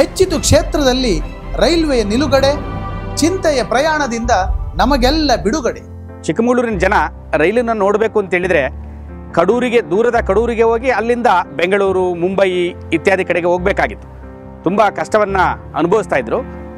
ಹೆಚ್ಚಿತು ಕ್ಷೇತ್ರದಲ್ಲಿ ರೈಲ್ವೆಯ ನಿಲುಗಡೆ ಚಿಂತೆಯ ಪ್ರಯಾಣದಿಂದ ನಮಗೆಲ್ಲ ಬಿಡುಗಡೆ ಚಿಕ್ಕಮಗಳೂರಿನ ಜನ ರೈಲನ್ನು ನೋಡಬೇಕು ಅಂತ ಹೇಳಿದ್ರೆ ಕಡೂರಿಗೆ ದೂರದ ಕಡೂರಿಗೆ ಹೋಗಿ ಅಲ್ಲಿಂದ ಬೆಂಗಳೂರು ಮುಂಬೈ ಇತ್ಯಾದಿ ಕಡೆಗೆ ಹೋಗಬೇಕಾಗಿತ್ತು ತುಂಬ ಕಷ್ಟವನ್ನು ಅನುಭವಿಸ್ತಾ ಇದ್ರು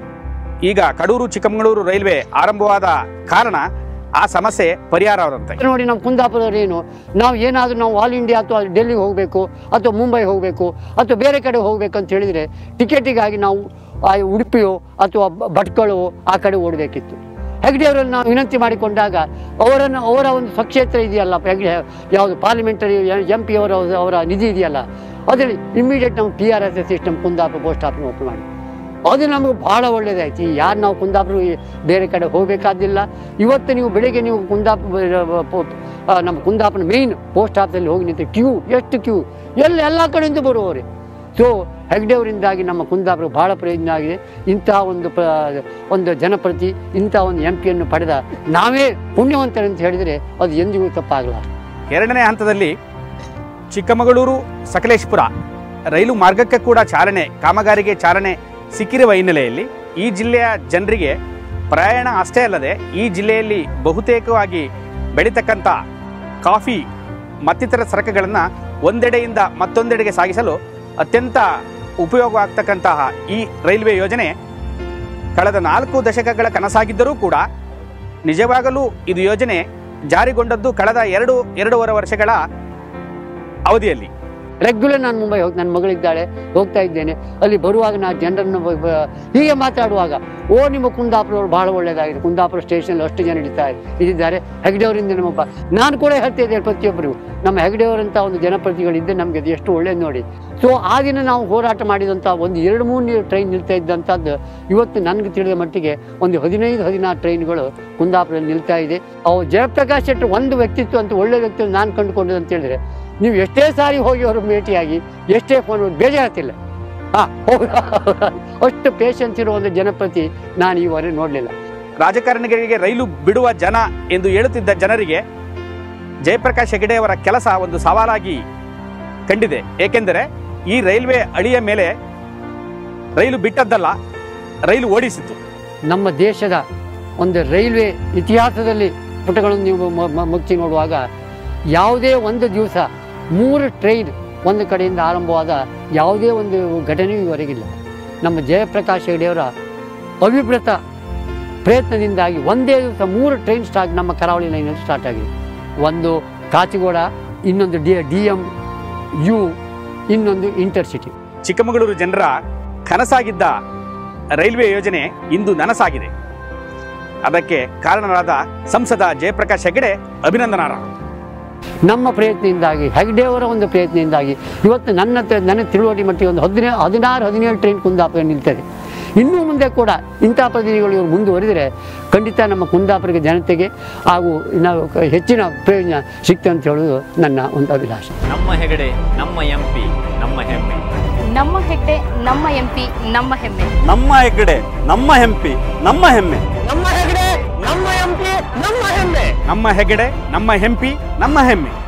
ಈಗ ಕಡೂರು ಚಿಕ್ಕಮಗಳೂರು ರೈಲ್ವೆ ಆರಂಭವಾದ ಕಾರಣ ಆ ಸಮಸ್ಯೆ ಪರಿಹಾರವಾದಂತೆ ನೋಡಿ ನಮ್ಮ ಕುಂದಾಪುರದವ್ರು ಏನು ನಾವು ಏನಾದರೂ ನಾವು ಆಲ್ ಇಂಡಿಯಾ ಅಥವಾ ಡೆಲ್ಲಿಗೆ ಹೋಗಬೇಕು ಅಥವಾ ಮುಂಬೈ ಹೋಗಬೇಕು ಅಥವಾ ಬೇರೆ ಕಡೆ ಹೋಗಬೇಕು ಅಂತ ಹೇಳಿದರೆ ಟಿಕೆಟಿಗಾಗಿ ನಾವು ಆ ಉಡುಪಿಯೋ ಅಥವಾ ಬ- ಭಟ್ಕಳೋ ಆ ಕಡೆ ಓಡಬೇಕಿತ್ತು ಹೆಗ್ಡೆ ಅವರನ್ನು ನಾವು ವಿನಂತಿ ಮಾಡಿಕೊಂಡಾಗ ಅವರನ್ನು ಅವರ ಒಂದು ಸ್ವಕ್ಷೇತ್ರ ಇದೆಯಲ್ಲ ಹೆಗ್ಡೆ ಯಾವುದು ಪಾರ್ಲಿಮೆಂಟರಿ ಎಂ ಪಿ ಅವರ ಅವರ ನಿಧಿ ಇದೆಯಲ್ಲ ಅದರಲ್ಲಿ ಇಮ್ಮಿಡಿಯೇಟ್ ನಾವು T R S S system Kundapura post office open ಮಾಡಿ ಅದು ನಮಗೆ ಭಾಳ ಒಳ್ಳೇದಾಯ್ತು ಈ ಯಾರು ನಾವು ಕುಂದಾಪುರ ಈ ಬೇರೆ ಕಡೆ ಹೋಗಬೇಕಾದಿಲ್ಲ ಇವತ್ತು ನೀವು ಬೆಳಿಗ್ಗೆ ನೀವು ಕುಂದಾಪುರ ಪೋ- ಆ, ನಮ್ಮ ಕುಂದಾಪುರ ಮೇಯ್ನ್ ಪೋಸ್ಟ್ ಆಫೀಸಲ್ಲಿ ಹೋಗಿ ನಿಂತು ಕ್ಯೂ ಎಷ್ಟು ಕ್ಯೂ ಎಲ್ಲ ಎಲ್ಲ ಕಡೆಯಿಂದ ಬರುವವರೇ ಸೊ ಹೆಗ್ಡೆಯವರಿಂದಾಗಿ ನಮ್ಮ ಕುಂದಾಪುರ ಭಾಳ ಪ್ರಯೋಜನ ಆಗಿದೆ ಇಂತಹ ಒಂದು ಪ್ರ ಒಂದು ಜನಪ್ರತಿ ಇಂಥ ಒಂದು ಎಂ ಪಿಯನ್ನು ಪಡೆದ ನಾವೇ ಪುಣ್ಯವಂತರಂತ ಹೇಳಿದರೆ ಅದು ಎಂದಿಗೂ ತಪ್ಪಾಗಲ್ಲ ಎರಡನೇ ಹಂತದಲ್ಲಿ ಚಿಕ್ಕಮಗಳೂರು ಸಕಲೇಶ್ಪುರ ರೈಲು ಮಾರ್ಗಕ್ಕೆ ಕೂಡ ಚಾಲನೆ ಕಾಮಗಾರಿಗೆ ಚಾಲನೆ ಸಿಕ್ಕಿರುವ ಹಿನ್ನೆಲೆಯಲ್ಲಿ ಈ ಜಿಲ್ಲೆಯ ಜನರಿಗೆ ಪ್ರಯಾಣ ಅಷ್ಟೇ ಅಲ್ಲದೆ ಈ ಜಿಲ್ಲೆಯಲ್ಲಿ ಬಹುತೇಕವಾಗಿ ಬೆಳೀತಕ್ಕಂಥ ಕಾಫಿ ಮತ್ತಿತರ ಸರಕುಗಳನ್ನು ಒಂದೆಡೆಯಿಂದ ಮತ್ತೊಂದೆಡೆಗೆ ಸಾಗಿಸಲು ಅತ್ಯಂತ ಉಪಯೋಗವಾಗ್ತಕ್ಕಂತಹ ಈ ರೈಲ್ವೆ ಯೋಜನೆ ಕಳೆದ ನಾಲ್ಕು ದಶಕಗಳ ಕನಸಾಗಿದ್ದರೂ ಕೂಡ ನಿಜವಾಗಲೂ ಇದು ಯೋಜನೆ ಜಾರಿಗೊಂಡದ್ದು ಕಳೆದ ಎರಡು ಎರಡೂವರೆ ವರ್ಷಗಳ ಅವಧಿಯಲ್ಲಿ ರೆಗ್ಯುಲರ್ ನಾನು ಮುಂಬೈ ಹೋಗಿ ನನ್ನ ಮಗಳಿದ್ದಾಳೆ ಹೋಗ್ತಾ ಇದ್ದೇನೆ ಅಲ್ಲಿ ಬರುವಾಗ ನಾನು ಜನರನ್ನು ಬ- ಬ- ಹೀಗೆ ಮಾತಾಡುವಾಗ ಓ ನಿಮ್ಮ ಕುಂದಾಪುರವ್ರು ಭಾಳ ಒಳ್ಳೆಯದಾಗಿದೆ ಕುಂದಾಪುರ ಸ್ಟೇಷನ್ ಅಷ್ಟು ಜನ ಇಡ್ತಾ ಇದ್ದಾರೆ ಹೆಗ್ಡೆಯವರಿಂದ ನಮ್ಮಪ್ಪ ನಾನು ಕೂಡ ಹೇಳ್ತಾ ಇದ್ದೇನೆ ಪ್ರತಿಯೊಬ್ಬರಿಗೂ ನಮ್ಮ ಹೆಗ್ಡೆಯವರಂಥ ಒಂದು ಜನಪ್ರತಿಗಳಿದ್ದೆ ನಮಗೆ ಅದು ಎಷ್ಟು ಒಳ್ಳೇದು ನೋಡಿ ಸೊ ಆ ದಿನ ನಾವು ಹೋರಾಟ ಮಾಡಿದಂಥ ಒಂದು ಎರಡು ಮೂರು ಟ್ರೈನ್ ನಿಲ್ತಾ ಇದ್ದಂಥದ್ದು ಇವತ್ತು ನನಗೆ ತಿಳಿದ ಮಟ್ಟಿಗೆ ಒಂದು ಹದಿನೈದು ಹದಿನಾರು ಟ್ರೈನ್ಗಳು ಕುಂದಾಪುರದಲ್ಲಿ ನಿಲ್ತಾ ಇದೆ ಅವು ಜಯಪ್ರಕಾಶ್ ಶೆಟ್ಟರ್ ಒಂದು ವ್ಯಕ್ತಿತ್ವ ಅಂತ ಒಳ್ಳೆ ವ್ಯಕ್ತಿ ನಾನು ಕಂಡುಕೊಂಡದ್ದು ಅಂತ ಹೇಳಿದ್ರೆ ನೀವು ಎಷ್ಟೇ ಸಾರಿ ಹೋಗಿ ಅವರು ಭೇಟಿಯಾಗಿ ಎಷ್ಟೇ ಫೋನ್ ಬೇಜಾರ್ತಿಲ್ಲ ಹಾ ಅಷ್ಟು ಪೇಷನ್ಸ್ ಇರೋ ಒಂದು ಜನಪ್ರತಿ ನಾನು ಈವರೆಗೆ ನೋಡಲಿಲ್ಲ ರಾಜಕಾರಣಿಗಳಿಗೆ ರೈಲು ಬಿಡುವ ಜನ ಎಂದು ಹೇಳುತ್ತಿದ್ದ ಜನರಿಗೆ ಜಯಪ್ರಕಾಶ್ ಹೆಗಡೆ ಅವರ ಕೆಲಸ ಒಂದು ಸವಾಲಾಗಿ ಕಂಡಿದೆ ಏಕೆಂದರೆ ಈ ರೈಲ್ವೆ ಅಳಿಯ ಮೇಲೆ ರೈಲು ಬಿಟ್ಟದ್ದಲ್ಲ ರೈಲು ಓಡಿಸಿತು ನಮ್ಮ ದೇಶದ ಒಂದು ರೈಲ್ವೆ ಇತಿಹಾಸದಲ್ಲಿ ಪುಟಗಳನ್ನು ನೀವು ಮ- ಮ- ಮುಚ್ಚಿ ನೋಡುವಾಗ ಯಾವುದೇ ಒಂದು ದಿವಸ ಮೂರು ಟ್ರೈನ್ ಒಂದು ಕಡೆಯಿಂದ ಆರಂಭವಾದ ಯಾವುದೇ ಒಂದು ಘಟನೆಯೂ ಇವರೆಗಿಲ್ಲ ನಮ್ಮ ಜಯಪ್ರಕಾಶ್ ಹೆಗಡೆಯವರ ಅವಿಭ್ರತ ಪ್ರಯತ್ನದಿಂದಾಗಿ ಒಂದೇ ದಿವಸ ಮೂರು ಟ್ರೈನ್ ಸ್ಟಾರ್ಟ್ ನಮ್ಮ ಕರಾವಳಿ ಲೈನಲ್ಲಿ ಸ್ಟಾರ್ಟ್ ಆಗಿದೆ ಒಂದು ಕಾಚಿಗೋಡ ಇನ್ನೊಂದು ಡಿ ಡಿ ಎಮ್ ಯು ಇನ್ನೊಂದು ಇಂಟರ್ಸಿಟಿ ಚಿಕ್ಕಮಗಳೂರು ಜನರ ಕನಸಾಗಿದ್ದ ರೈಲ್ವೆ ಯೋಜನೆ ಇಂದು ನನಸಾಗಿದೆ ಅದಕ್ಕೆ ಕಾರಣರಾದ ಸಂಸದ ಜಯಪ್ರಕಾಶ್ ಹೆಗಡೆ ಅಭಿನಂದನಾರ್ಹರು ನಮ್ಮ ಪ್ರಯತ್ನದಿಂದಾಗಿ ಹೆಗ್ಡೆಯವರ ಒಂದು ಪ್ರಯತ್ನದಿಂದಾಗಿ ಇವತ್ತು ನನ್ನ ತ- ನನ್ನ ತಿಳುವಳಿ ಮಟ್ಟಿಗೆ ಒಂದು ಹದಿನೇ ಹದಿನಾರು ಹದಿನೇಳು ಟ್ರೈನ್ ಕುಂದಾಪುರ ನಿಲ್ತದೆ ಇನ್ನು ಮುಂದೆ ಕೂಡ ಇಂಥ ಪ್ರತಿನಿಧಿಗಳು ಇವರು ಮುಂದುವರಿದರೆ ಖಂಡಿತ ನಮ್ಮ ಕುಂದಾಪುರದ ಜನತೆಗೆ ಹಾಗೂ ನಾವು ಕ- ಹೆಚ್ಚಿನ ಪ್ರಯೋಜನ ಸಿಗ್ತದೆ ಅಂತ ಹೇಳೋದು ನನ್ನ ಒಂದು ಅಭಿಲಾಷೆ ನಮ್ಮ ಹೆಗಡೆ ನಮ್ಮ ಎಂಪಿ ನಮ್ಮ ಹೆಮ್ಮೆ ನಮ್ಮ ಹೆಗ್ಡೆ ನಮ್ಮ ಎಂಪಿ ನಮ್ಮ ಹೆಮ್ಮೆ ನಮ್ಮ ಹೆಗ್ಗಡೆ ನಮ್ಮ ಹೆಂಪಿ ನಮ್ಮ ಹೆಮ್ಮೆ ನಮ್ಮ ಹೆಗಡೆ ನಮ್ಮ ಹೆಂಪಿ ನಮ್ಮ ಹೆಮ್ಮೆ